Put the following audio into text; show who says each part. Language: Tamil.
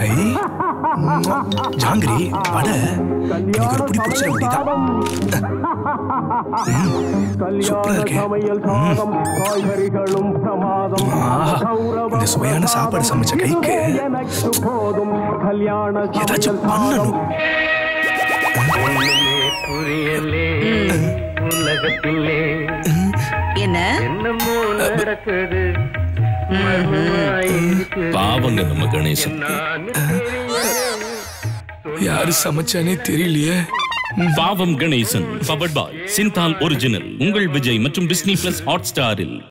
Speaker 1: ஐ ஜாங்கிரி வட இன்னைக்கு ஒரு பிடி பிடிச்சிட வேண்டியதான் சூப்பரா இருக்கே ம். ஆஹா, இந்த சுவையான சாப்பாடு சமைச்ச கைக்கு ஏதாச்சும் பண்ணணும்
Speaker 2: புரியலே உலகத்திலே
Speaker 3: என்ன
Speaker 2: என்னமோ நடக்குது மர்மமாயிருக்கு.
Speaker 4: பாவங்க நம்ம கணேசன்
Speaker 2: நான் தெரியல.
Speaker 1: யாரு சமைச்சானே தெரியலையே
Speaker 4: பாவம் Ganesan powered by Cinthol original உங்கள் விஜய் மற்றும் டிஸ்னி பிளஸ் ஹாட் ஸ்டாரில்